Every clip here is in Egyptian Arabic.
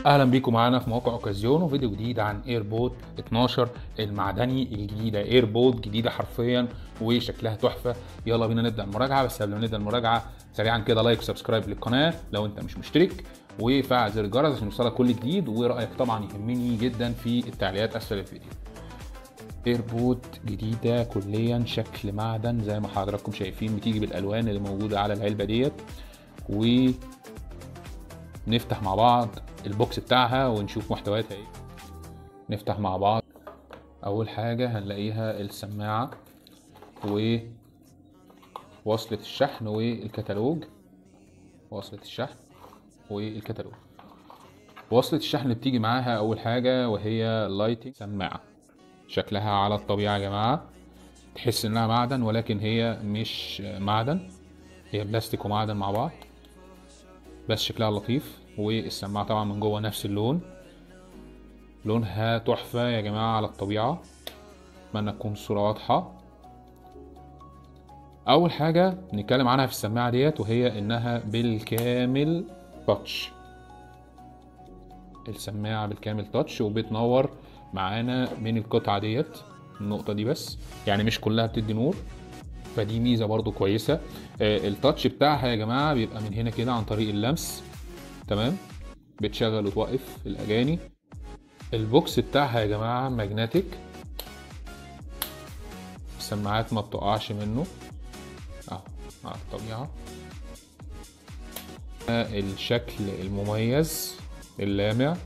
اهلا بيكم معانا في موقع اوكازيون وفيديو جديد عن ايربود 12 المعدني الجديده ايربود جديده حرفيا وشكلها تحفه يلا بينا نبدا المراجعه بس قبل ما نبدا المراجعه سريعا كده لايك وسبسكرايب للقناه لو انت مش مشترك وفعل زر الجرس عشان يوصلك كل جديد ورايك طبعا يهمني جدا في التعليقات اسفل الفيديو ايربود جديده كليا شكل معدن زي ما حضراتكم شايفين بتيجي بالالوان اللي موجوده على العلبه ديت و نفتح مع بعض البوكس بتاعها ونشوف محتوياتها ايه نفتح مع بعض اول حاجة هنلاقيها السماعة و وصلة الشحن والكتالوج وصلة الشحن والكتالوج وصلة الشحن اللي بتيجي معاها اول حاجة وهي لايتنج سماعة شكلها على الطبيعة يا جماعة تحس انها معدن ولكن هي مش معدن هي بلاستيك ومعدن مع بعض بس شكلها لطيف والسماعة طبعا من جوه نفس اللون لونها تحفة يا جماعة على الطبيعة اتمنى تكون الصورة واضحة أول حاجة نتكلم عنها في السماعة ديت وهي إنها بالكامل تاتش السماعة بالكامل تاتش وبتنور معانا من القطعة ديت النقطة دي بس يعني مش كلها بتدي نور فدي ميزة برضو كويسة آه، التاتش بتاعها يا جماعة بيبقى من هنا كده عن طريق اللمس تمام بتشغل وتوقف الاغاني البوكس بتاعها يا جماعه ماجنتيك السماعات ما بتقعش منه اهو على الطبيعه الشكل المميز اللامع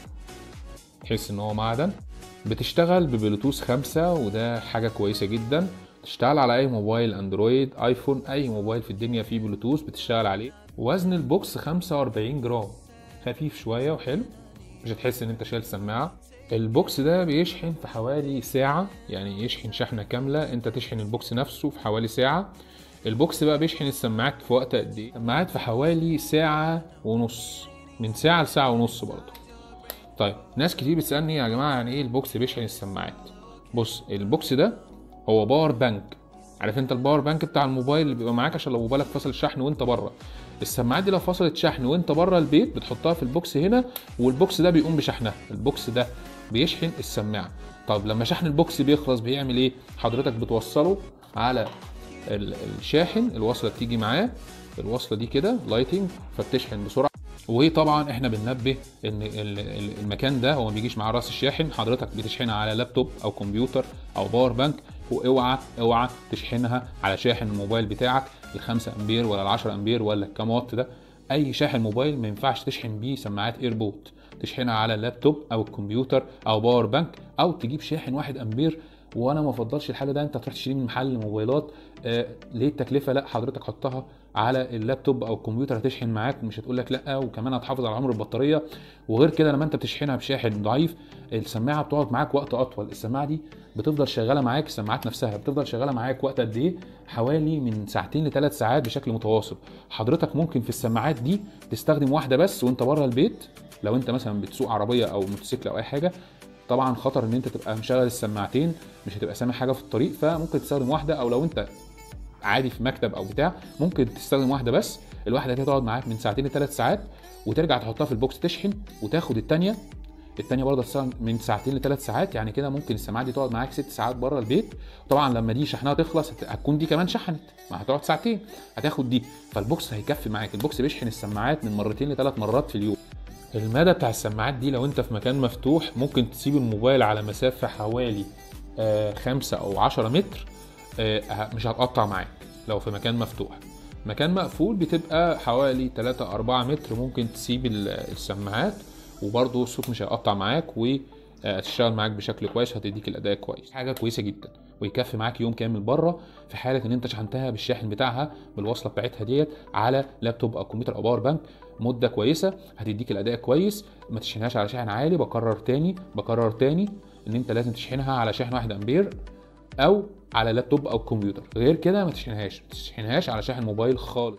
تحس ان هو معدن بتشتغل ببلوتوث خمسة وده حاجة كويسة جدا تشتغل على اي موبايل اندرويد ايفون اي موبايل في الدنيا فيه بلوتوث بتشتغل عليه وزن البوكس 45 جرام خفيف شويه وحلو مش هتحس ان انت شايل سماعه البوكس ده بيشحن في حوالي ساعة يعني يشحن شحنة كاملة انت تشحن البوكس نفسه في حوالي ساعة البوكس بقى بيشحن السماعات في وقت قد ايه السماعات في حوالي ساعة ونص من ساعة لساعة ونص برضه طيب ناس كتير بتسألني يا جماعة يعني ايه البوكس بيشحن السماعات بص البوكس ده هو باور بانك عارف انت الباور بانك بتاع الموبايل اللي بيبقى معاك عشان لو موبايلك فصل الشحن وانت بره السماعات دي لو فصلت شحن وانت بره البيت بتحطها في البوكس هنا والبوكس ده بيقوم بشحنها البوكس ده بيشحن السماعه طب لما شحن البوكس بيخلص بيعمل ايه حضرتك بتوصله على ال- الشاحن الوصله بتيجي معاه الوصله دي كده لايتنج فبتشحن بسرعه وطبعا احنا بننبه ان ال- ال- المكان ده هو ما بيجيش معاه راس الشاحن حضرتك بتشحنها على لابتوب او كمبيوتر او باور بانك واوعى اوعى تشحنها على شاحن الموبايل بتاعك ال 5 امبير ولا ال 10 امبير ولا الكام وات ده اي شاحن موبايل ما ينفعش تشحن بيه سماعات ايربود تشحنها على اللابتوب او الكمبيوتر او باور بانك او تجيب شاحن 1 امبير وانا ما افضلش الحل ده انت تروح تشتري من محل موبايلات آه ليه التكلفه لا حضرتك حطها على اللابتوب او الكمبيوتر هتشحن معاك ومش هتقول لك لا وكمان هتحافظ على عمر البطاريه وغير كده لما انت بتشحنها بشاحن ضعيف السماعه بتقعد معاك وقت اطول السماعه دي بتفضل شغاله معاك السماعات نفسها بتفضل شغاله معاك وقت قد ايه حوالي من ساعتين لثلاث ساعات بشكل متواصل حضرتك ممكن في السماعات دي تستخدم واحده بس وانت بره البيت لو انت مثلا بتسوق عربيه او موتوسيكل او اي حاجه طبعا خطر ان انت تبقى مشغل السماعتين مش هتبقى سامع حاجه في الطريق فممكن تستخدم واحده او لو انت عادي في مكتب او بتاع ممكن تستخدم واحده بس الواحده دي تقعد معاك من ساعتين لثلاث ساعات وترجع تحطها في البوكس تشحن وتاخد الثانيه الثانيه برضه تستخدم من ساعتين لثلاث ساعات يعني كده ممكن السماعه دي تقعد معاك ست ساعات بره البيت طبعا لما دي شحنها تخلص هت- هتكون دي كمان شحنت ما هتقعد ساعتين هتاخد دي فالبوكس هيكفي معاك البوكس بيشحن السماعات من مرتين لثلاث مرات في اليوم المدى بتاع السماعات دي لو انت في مكان مفتوح ممكن تسيب الموبايل على مسافة حوالي آه، خمسة أو عشرة متر آه، مش هتقطع معاك لو في مكان مفتوح مكان مقفول بتبقى حوالي 3 4 متر ممكن تسيب ال- السماعات وبرضه الصوت مش هيقطع معاك وهتشتغل معاك بشكل كويس وهتديك الاداء كويس حاجه كويسه جدا ويكفي معاك يوم كامل بره في حاله ان انت شحنتها بالشاحن بتاعها بالوصله بتاعتها ديت على لابتوب او كمبيوتر او باور بانك مده كويسه هتديك الاداء كويس ما تشحنهاش على شاحن عالي بكرر تاني بكرر تاني ان انت لازم تشحنها على شاحن 1 امبير او على لابتوب او كمبيوتر غير كده ما تشحنهاش ما تشحنهاش على شاحن موبايل خالص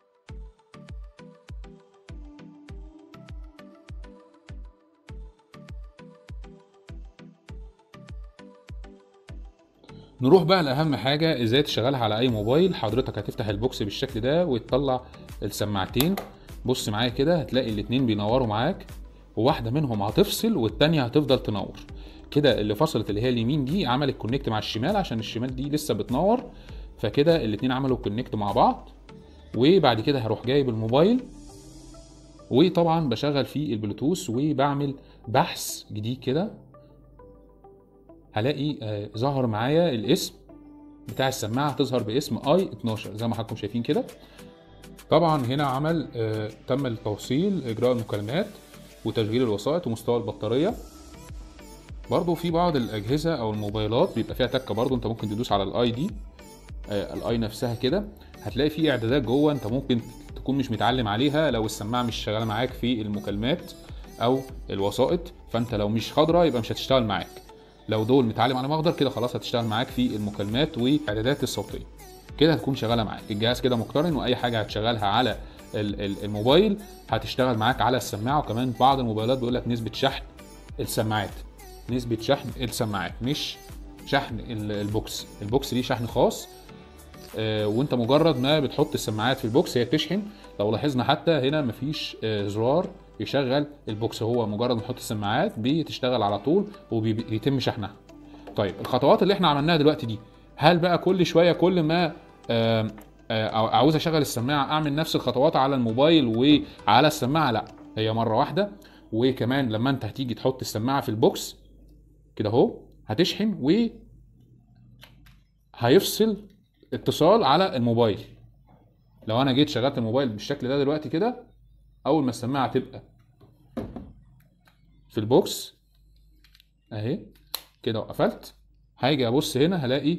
نروح بقى لاهم حاجه ازاي تشغلها على اي موبايل حضرتك هتفتح البوكس بالشكل ده وتطلع السماعتين بص معايا كده هتلاقي الاتنين بينوروا معاك وواحده منهم هتفصل والتانيه هتفضل تنور كده اللي فصلت اللي هي اليمين دي عملت كونكت مع الشمال عشان الشمال دي لسه بتنور فكده الاتنين عملوا كونكت مع بعض وبعد كده هروح جايب الموبايل وطبعا بشغل فيه البلوتوث وبعمل بحث جديد كده هلاقي آه، ظهر معايا الاسم بتاع السماعه هتظهر باسم اي 12 زي ما حضراتكم شايفين كده طبعا هنا عمل آه، تم التوصيل اجراء المكالمات وتشغيل الوسائط ومستوى البطاريه برضو في بعض الاجهزه او الموبايلات بيبقى فيها تكه برضو انت ممكن تدوس على الاي دي آه، الاي نفسها كده هتلاقي في اعدادات جوه انت ممكن تكون مش متعلم عليها لو السماعه مش شغاله معاك في المكالمات او الوسائط فانت لو مش خضرا يبقى مش هتشتغل معاك لو دول متعلم على مخضر كده خلاص هتشتغل معاك في المكالمات والاعدادات الصوتيه كده هتكون شغاله معاك الجهاز كده مقترن واي حاجه هتشغلها على ال- ال- الموبايل هتشتغل معاك على السماعه وكمان بعض الموبايلات بيقول لك نسبه شحن السماعات نسبه شحن السماعات مش شحن ال- البوكس البوكس ليه شحن خاص آه، وانت مجرد ما بتحط السماعات في البوكس هي بتشحن لو لاحظنا حتى هنا مفيش آه، زرار يشغل البوكس هو مجرد ما تحط السماعات بتشتغل على طول وبيتم شحنها طيب الخطوات اللي احنا عملناها دلوقتي دي هل بقى كل شويه كل ما آم، آه، أو- عاوز اشغل السماعه اعمل نفس الخطوات على الموبايل وعلى السماعه لا هي مره واحده وكمان لما انت هتيجي تحط السماعه في البوكس كده اهو هتشحن و هيفصل اتصال على الموبايل لو انا جيت شغلت الموبايل بالشكل ده دلوقتي كده اول ما السماعه تبقى في البوكس اهي كده وقفلت هاجي ابص هنا هلاقي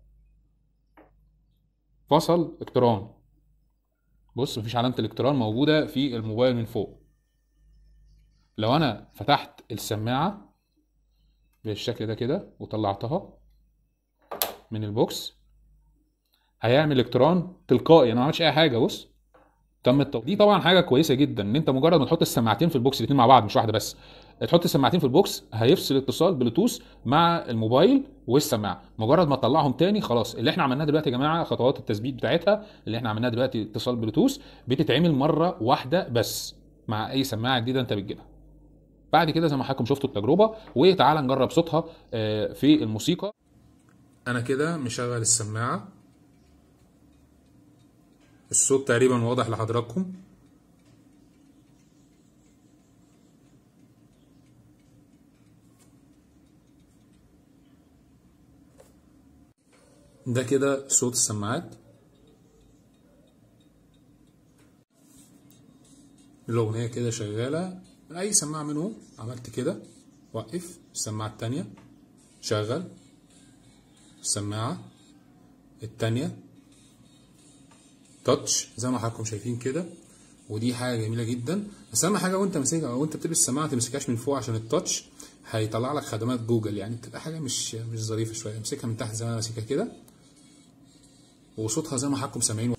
فصل اقتران بص مفيش علامه الاقتران موجوده في الموبايل من فوق لو انا فتحت السماعه بالشكل ده كده وطلعتها من البوكس هيعمل اقتران تلقائي انا ما عملتش اي حاجه بص تم التوصيل دي طبعا حاجه كويسه جدا ان انت مجرد ما تحط السماعتين في البوكس الاثنين مع بعض مش واحده بس تحط السماعتين في البوكس هيفصل اتصال بلوتوث مع الموبايل والسماعه مجرد ما تطلعهم تاني خلاص اللي احنا عملناه دلوقتي يا جماعه خطوات التثبيت بتاعتها اللي احنا عملناها دلوقتي اتصال بلوتوث بتتعمل مره واحده بس مع اي سماعه جديده انت بتجيبها بعد كده زي ما حضراتكم شفتوا التجربه وتعالى نجرب صوتها آه، في الموسيقى انا كده مشغل السماعه الصوت تقريبا واضح لحضراتكم ده كده صوت السماعات الأغنية كده شغالة أي سماعة منهم عملت كده وقف السماعة التانية شغل السماعة التانية تاتش زي ما حضراتكم شايفين كده ودي حاجه جميله جدا بس اهم حاجه وانت ماسكها او انت بتلبس السماعه ما تمسكهاش من فوق عشان التاتش هيطلع لك خدمات جوجل يعني بتبقى حاجه مش مش ظريفه شويه امسكها من تحت زي ما انا ماسكها كده وصوتها زي ما حضراتكم سامعين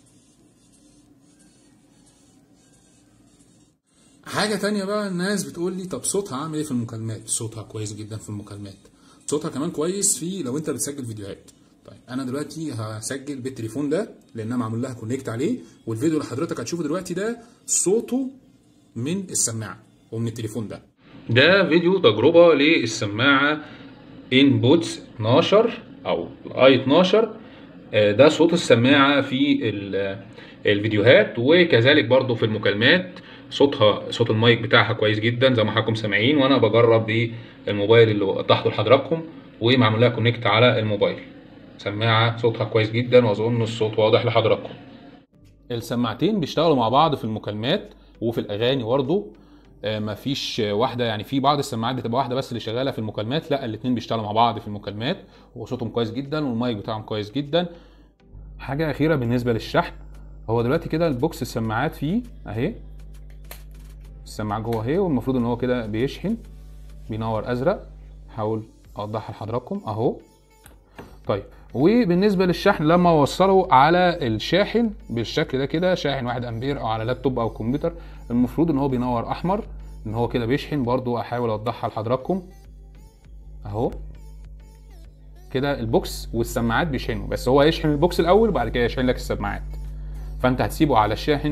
حاجة تانية بقى الناس بتقول لي طب صوتها عامل ايه في المكالمات؟ صوتها كويس جدا في المكالمات. صوتها كمان كويس في لو انت بتسجل فيديوهات. طيب انا دلوقتي هسجل بالتليفون ده لانها معمول لها كونكت عليه والفيديو اللي حضرتك هتشوفه دلوقتي ده صوته من السماعة ومن التليفون ده. ده فيديو تجربة للسماعة انبوتس 12 او الاي 12 آه، ده صوت السماعة في ال- الفيديوهات وكذلك برضو في المكالمات صوتها صوت المايك بتاعها كويس جدا زي ما حضراتكم سامعين وانا بجرب بالموبايل اللي وضحته لحضراتكم ومعمول لها كونكت على الموبايل سماعة صوتها كويس جدا واظن الصوت واضح لحضراتكم السماعتين بيشتغلوا مع بعض في المكالمات وفي الاغاني برضه آه، مفيش آه، واحده يعني في بعض السماعات بتبقى واحده بس اللي شغاله في المكالمات لا الاثنين بيشتغلوا مع بعض في المكالمات وصوتهم كويس جدا والمايك بتاعهم كويس جدا حاجه اخيره بالنسبه للشحن هو دلوقتي كده البوكس السماعات فيه اهي السماعه جوه اهي والمفروض ان هو كده بيشحن بينور ازرق حاول اوضحها لحضراتكم اهو طيب وبالنسبه للشحن لما اوصله على الشاحن بالشكل ده كده شاحن 1 امبير او على لابتوب او كمبيوتر المفروض ان هو بينور احمر ان هو كده بيشحن برضو احاول اوضحها لحضراتكم اهو كده البوكس والسماعات بيشحنوا بس هو هيشحن البوكس الاول وبعد كده يشحن لك السماعات فانت هتسيبه على الشاحن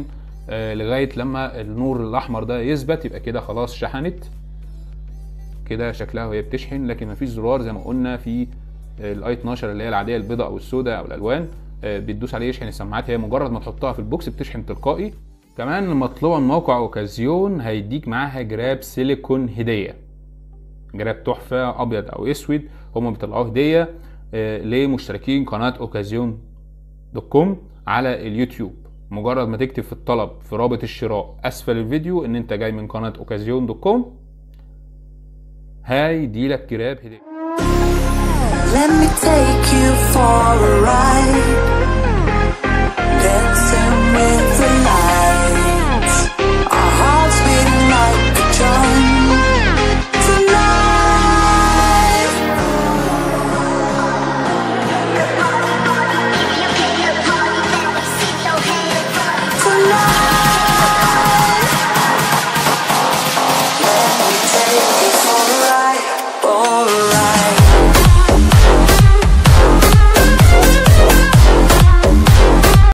آه، لغايه لما النور الاحمر ده يثبت يبقى كده خلاص شحنت كده شكلها وهي بتشحن لكن مفيش زرار زي ما قلنا في الاي 12 اللي هي العاديه البيضاء او السوداء او الالوان آه، بتدوس عليه يشحن السماعات هي مجرد ما تحطها في البوكس بتشحن تلقائي كمان مطلوبه من موقع اوكازيون هيديك معاها جراب سيليكون هديه جراب تحفه ابيض او اسود هم بيطلعوه هديه آه، لمشتركين قناه اوكازيون دوت كوم على اليوتيوب مجرد ما تكتب في الطلب في رابط الشراء اسفل الفيديو ان انت جاي من قناه اوكازيون دوت كوم هيديلك جراب هديه Let me take you for a ride. Dancing with the